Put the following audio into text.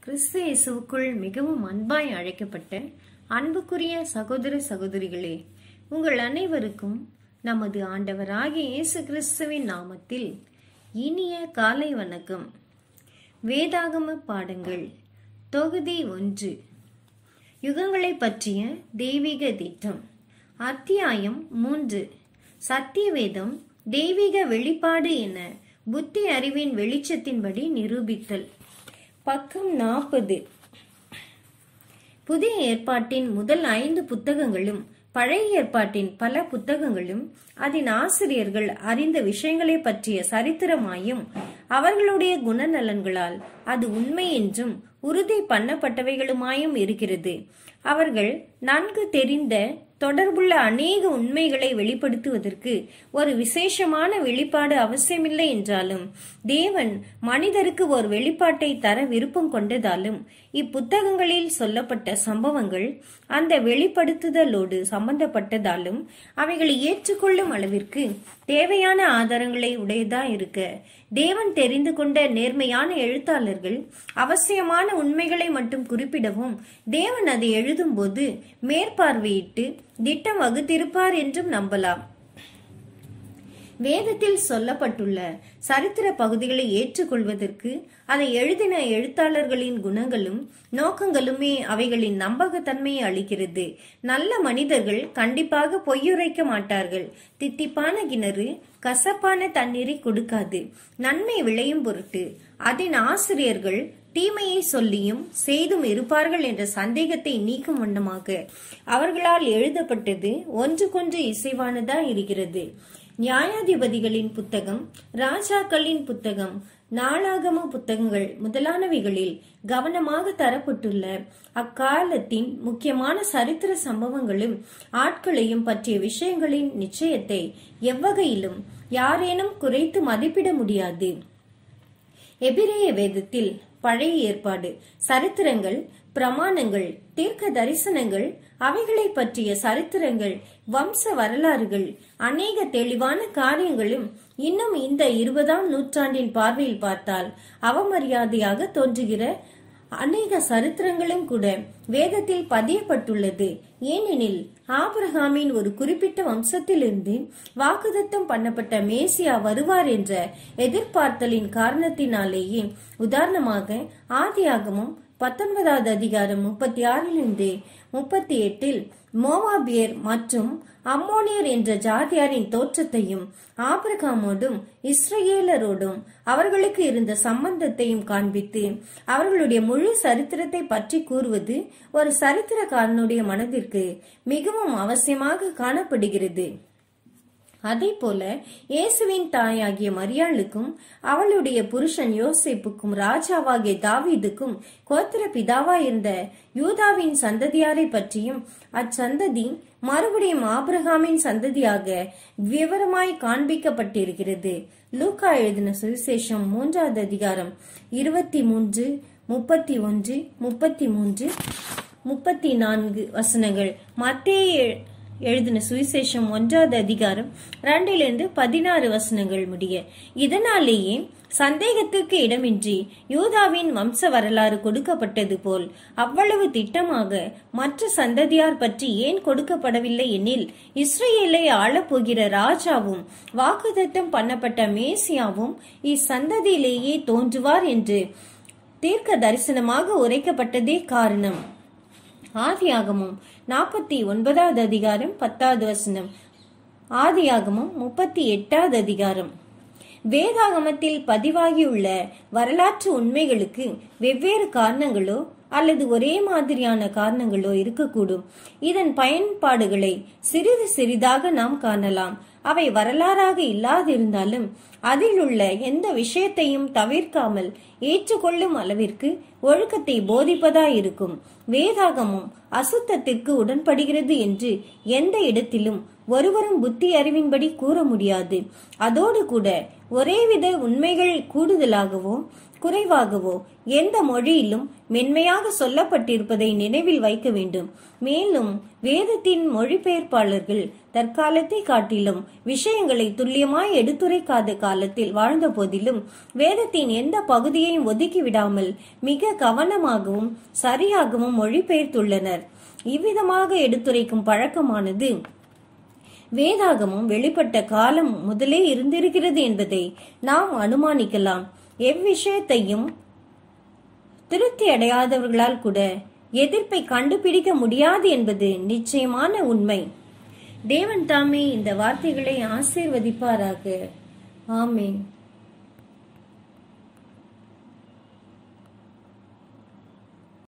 கிறிஸ்து இயேசுவுக்குள் மிகவும் அன்பாய் அழைக்கப்பட்ட அன்புக்குரிய சகோதர சகோதரிகளே உங்கள் அனைவருக்கும் நமது ஆண்டவராகிய இயேசு கிறிஸ்துவின் நாமத்தில் இனிய காலை வணக்கம் வேதாகம பாடங்கள் தொகுதி ஒன்று யுகங்களை பற்றிய தெய்வீக திட்டம் அத்தியாயம் மூன்று சத்தியவேதம் தெய்வீக வெளிப்பாடு என புத்தி அறிவின் வெளிச்சத்தின்படி நிரூபித்தல் பக்கம் நாற்பது புதிய ஏற்பாட்டின் முதல் ஐந்து புத்தகங்களும் பழைய ஏற்பாட்டின் பல புத்தகங்களும் அதன் ஆசிரியர்கள் அறிந்த விஷயங்களை பற்றிய சரித்திரமாயும் அவர்களுடைய குணநலன்களால் அது உண்மை என்றும் உறுதி பண்ணப்பட்டவைகளுமாயும் இருக்கிறது அவர்கள் நன்கு தெரிந்த தொடர்புள்ள அநேக உண்மைகளை வெளிப்படுத்துவதற்கு ஒரு விசேஷமான வெளிப்பாடு அவசியமில்லை என்றாலும் தேவன் மனிதருக்கு ஒரு வெளிப்பாட்டை தர விருப்பம் கொண்டதாலும் இப்புத்தகங்களில் சொல்லப்பட்ட சம்பவங்கள் அந்த வெளிப்படுத்துதலோடு சம்பந்தப்பட்டதாலும் அவைகளை ஏற்றுக்கொள்ளும் அளவிற்கு தேவையான ஆதாரங்களை உடையதா இருக்க தேவன் தெரிந்து கொண்ட நேர்மையான எழுத்தாளர்கள் அவசியமான உண்மைகளை மட்டும் குறிப்பிடவும் தேவன் அதை எழுதும்போது மேற்பார்வையிட்டு திட்டம் வகுத்திருப்பார் என்றும் நம்பலாம் வேதத்தில் சொல்லப்பட்டுள்ள சரித்திர பகுதிகளை ஏற்றுக்கொள்வதற்கு அதை எழுதின எழுத்தாளர்களின் குணங்களும் நோக்கங்களுமே அவைகளின் நம்பகத்தன்மையை அளிக்கிறது நல்ல மனிதர்கள் கண்டிப்பாக பொய்யுரைக்க மாட்டார்கள் தித்திப்பான கிணறு கசப்பான தண்ணீரை கொடுக்காது நன்மை விளையும் பொருட்டு அதன் ஆசிரியர்கள் தீமையை சொல்லியும் செய்தும் இருப்பார்கள் என்ற சந்தேகத்தை நீக்கும் வண்ணமாக அவர்களால் எழுதப்பட்டது ஒன்றுக்கொன்று இசைவானதா இருக்கிறது நியாயாதிபதிகளின் புத்தகம் ராஜாக்களின் புத்தகம் நாளாகம புத்தகங்கள் முதலானவைகளில் கவனமாக தரப்பட்டுள்ள அக்காலத்தின் முக்கியமான சரித்திர சம்பவங்களும் ஆட்களையும் பற்றிய விஷயங்களின் நிச்சயத்தை எவ்வகையிலும் யாரேனும் குறைத்து மதிப்பிட முடியாது எபிரேய வேதத்தில் பழைய ஏற்பாடு சரித்திரங்கள் பிரமாணங்கள் தீர்க்க தரிசனங்கள் அவைகளை பற்றிய சரித்திரங்கள் வம்ச வரலாறுகள் அநேக தெளிவான காரியங்களும் இன்னும் இந்த இருபதாம் நூற்றாண்டின் பார்வையில் பார்த்தால் அவமரியாதையாக தோன்றுகிற அநேக சரித்திரங்களும் கூட வேதத்தில் பதியப்பட்டுள்ளது ஏனெனில் ஆபிரகாமின் ஒரு குறிப்பிட்ட வம்சத்திலிருந்து வாக்குதத்தம் பண்ணப்பட்ட மேசியா வருவார் என்ற எதிர்பார்த்தலின் காரணத்தினாலேயே உதாரணமாக ஆதியாகமும் பத்தொன்பதாவது அதிகாரம் முப்பத்தி ஆறிலிருந்து முப்பத்தி எட்டில் மோவாபியர் மற்றும் அம்மோனியர் என்ற ஜாதியாரின் தோற்றத்தையும் ஆபிரகாமோடும் இஸ்ரேலரோடும் அவர்களுக்கு இருந்த சம்பந்தத்தையும் காண்பித்து அவர்களுடைய முழு சரித்திரத்தை பற்றி கூறுவது ஒரு சரித்திரக்காரனுடைய மனதிற்கு மிகவும் அவசியமாக காணப்படுகிறது அதே போல இயேசுவின் தாயாகிய மரியாளுக்கும் அவளுடைய புருஷன் யோசேப்புக்கும் ராஜாவாகிய தாவீதுக்கும் கோத்திர பிதாவாயிருந்த யூதாவின் சந்ததியாரை பற்றியும் அச்சந்ததி மறுபடியும் ஆபிரகாமின் சந்ததியாக விவரமாய் காண்பிக்கப்பட்டிருக்கிறது லூக்கா எழுதின சுவிசேஷம் மூன்றாவது அதிகாரம் இருபத்தி மூன்று முப்பத்தி ஒன்று முப்பத்தி மூன்று முப்பத்தி நான்கு வசனங்கள் மத்திய எழுதின சுவிசேஷம் ஒன்றாவது அதிகாரம் ரெண்டிலிருந்து பதினாறு வசனங்கள் முடிய இதனாலேயே சந்தேகத்துக்கு இடமின்றி யூதாவின் வம்ச வரலாறு கொடுக்கப்பட்டது போல் அவ்வளவு திட்டமாக மற்ற சந்ததியார் பற்றி ஏன் கொடுக்கப்படவில்லை எனில் இஸ்ரேலை ஆளப்போகிற ராஜாவும் வாக்குதத்தம் பண்ணப்பட்ட மேசியாவும் இச்சந்ததியிலேயே தோன்றுவார் என்று தீர்க்க தரிசனமாக உரைக்கப்பட்டதே காரணம் ஆதியாகமும் நாற்பத்தி ஒன்பதாவது அதிகாரம் பத்தாவது வசனம் ஆதியாகமும் முப்பத்தி எட்டாவது அதிகாரம் வேதாகமத்தில் பதிவாகியுள்ள வரலாற்று உண்மைகளுக்கு வெவ்வேறு காரணங்களோ அல்லது ஒரே மாதிரியான காரணங்களோ இருக்கக்கூடும் இதன் பயன்பாடுகளை சிறிது சிறிதாக நாம் காணலாம் அவை வரலாறாக இல்லாதிருந்தாலும் அதில் உள்ள எந்த விஷயத்தையும் தவிர்க்காமல் ஏற்றுக்கொள்ளும் அளவிற்கு ஒழுக்கத்தை போதிப்பதாயிருக்கும் வேதாகமும் அசுத்தத்திற்கு உடன்படுகிறது என்று எந்த இடத்திலும் ஒருவரும் புத்தி அறிவின்படி கூற முடியாது அதோடு கூட ஒரேவித உண்மைகள் கூடுதலாகவோ குறைவாகவோ எந்த மொழியிலும் மென்மையாக சொல்லப்பட்டிருப்பதை நினைவில் வைக்க வேண்டும் மேலும் வேதத்தின் மொழிபெயர்ப்பாளர்கள் தற்காலத்தை காட்டிலும் விஷயங்களை துல்லியமாய் எடுத்துரைக்காத காலத்தில் வாழ்ந்த போதிலும் வேதத்தின் எந்த பகுதியையும் ஒதுக்கிவிடாமல் மிக கவனமாகவும் சரியாகவும் மொழிபெயர்த்துள்ளனர் இவ்விதமாக எடுத்துரைக்கும் பழக்கமானது வேதாகமும் வெளிப்பட்ட காலம் முதலே இருந்திருக்கிறது என்பதை நாம் அனுமானிக்கலாம் எவ்விஷயத்தையும் திருப்தி அடையாதவர்களால் கூட எதிர்ப்பை கண்டுபிடிக்க முடியாது என்பது நிச்சயமான உண்மை தேவன் தாமே இந்த வார்த்தைகளை ஆசீர்வதிப்பாராக ஆமேன்